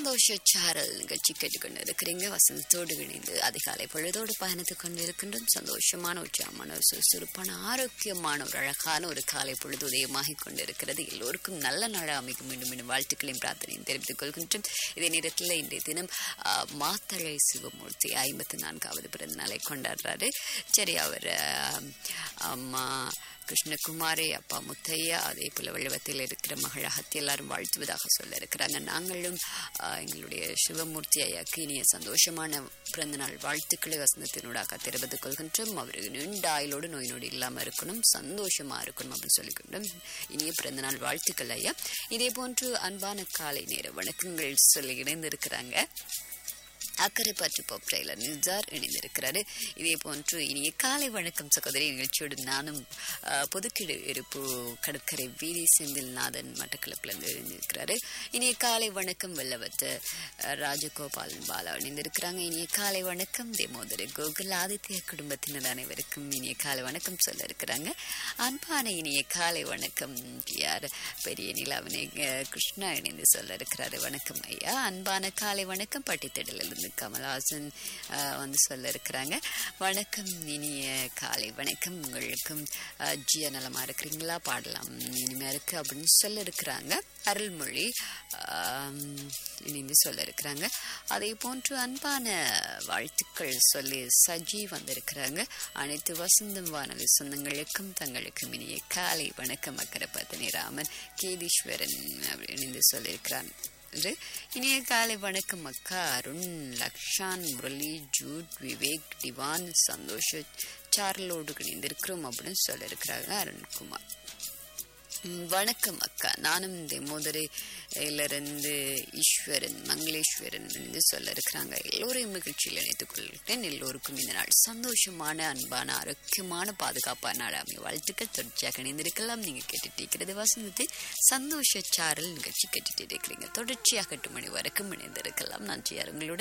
சந்தோஷ சாரல் நிகழ்ச்சி கேட்டுக்கொண்டு இருக்கிறீங்க வசந்தத்தோடு இணைந்து அதிகாலை பொழுதோடு பயணித்துக் கொண்டு இருக்கின்றோம் சந்தோஷமான உற்சாகமான ஒரு சுறுசுறுப்பான ஆரோக்கியமான ஒரு அழகான ஒரு காலை பொழுது உதயமாகிக் கொண்டிருக்கிறது எல்லோருக்கும் நல்ல நாளாக அமைக்கும் மீண்டும் மீண்டும் வாழ்த்துக்களையும் பிரார்த்தனையும் தெரிவித்துக் கொள்கின்றோம் இதே நேரத்தில் இன்றைய தினம் ஆ, மாத்தழை சிவமூர்த்தி ஐம்பத்தி நான்காவது பிறந்த நாளை கொண்டாடுறாரு சரி அவர் ஆ, அம்மா கிருஷ்ணகுமாரி அப்பா முத்தையா அதே போல வள்ளுவத்தில் இருக்கிற மகள் அகத்தி எல்லாரும் வாழ்த்துவதாக சொல்ல இருக்கிறாங்க நாங்களும் ஆஹ், எங்களுடைய சிவமூர்த்தி ஐயாக்கு இனிய சந்தோஷமான பிறந்தநாள் வாழ்த்துக்களை வசந்தத்தினூடாக தெரிவித்துக் கொள்கின்றோம் அவருக்கு நீண்ட ஆயுளோடு நோய் நொடி இல்லாமல் இருக்கணும் சந்தோஷமா இருக்கணும் அப்படின்னு சொல்லிக்கொண்டோம் இனிய பிறந்தநாள் வாழ்த்துக்கள் ஐயா இதே போன்று அன்பான காலை நேர வணக்கங்கள் சொல்லி இணைந்திருக்கிறாங்க அக்கறை பற்று பாப் ட்ரெயிலர் நிசார் இணைந்திருக்கிறாரு இதே போன்று இனிய காலை வணக்கம் சகோதரி நிகழ்ச்சியோடு நானும் ஆஹ், புதுக்கிடு இருப்பு கடற்கரை வீதி செந்தில்நாதன் மட்டக்களப்பில் இணைந்திருக்கிறாரு இனிய காலை வணக்கம் வெள்ளவத்து ஆஹ், ராஜகோபாலன் பாலா இணைந்திருக்கிறாங்க இனிய காலை வணக்கம் தேமோதரி கோகுல் ஆதித்ய குடும்பத்தினர் அனைவருக்கும் இனிய காலை வணக்கம் சொல்ல இருக்கிறாங்க அன்பான இனிய காலை வணக்கம் யார் பெரிய நிலாவினை அஹ், கிருஷ்ணா இணைந்து சொல்ல இருக்கிறாரு வணக்கம் ஐயா அன்பான காலை வணக்கம் பட்டித்தடலிருந்து கமல்ஹாசன் அஹ், வந்து சொல்ல இருக்கிறாங்க வணக்கம் இனிய காலை வணக்கம் உங்களுக்கும் அஹ், ஜியா நலமா இருக்கிறீங்களா பாடலாம் இனிமே இருக்கு அப்படின்னு சொல்ல இருக்கிறாங்க அருள்மொழி ஆம், இணைந்து சொல்ல இருக்கிறாங்க அதே போன்று அன்பான வாழ்த்துக்கள் சொல்லி சஜி வந்திருக்கிறாங்க அனைத்து வசந்தம் வானொலி சொந்தங்களுக்கும் தங்களுக்கும் இனிய காலை வணக்கம் அக்கறை பத்தினி ராமன் கேதீஸ்வரன் இணைந்து சொல்லியிருக்கிறான் என்று இனிய காலை வணக்கம் அக்கா அருண் லக்ஷான் முரளி ஜூட் விவேக் டிவான் சந்தோஷ் சார்லோடு இணைந்திருக்கிறோம் அப்படின்னு சொல்லியிருக்கிறாங்க அருண்குமார் ம், வணக்கம் அக்கா நானும் தெமோதரையிலிருந்து ஈஸ்வரன் மங்களேஸ்வரன் என்று சொல்ல இருக்கிறாங்க எல்லோரையும் நிகழ்ச்சியில் இணைத்துக் கொள்கிறேன் எல்லோருக்கும் இந்த நாள் சந்தோஷமான அன்பான ஆரோக்கியமான பாதுகாப்பான நாள் அமைய வாழ்த்துக்கள் தொடர்ச்சியாக இணைந்திருக்கலாம் நீங்க கேட்டுட்டு இருக்கிறது வசந்தத்தை சந்தோஷ சாரல் நிகழ்ச்சி கேட்டுட்டு இருக்கிறீங்க தொடர்ச்சியாக எட்டு மணி வரைக்கும் இணைந்திருக்கலாம் நன்றி உங்களோட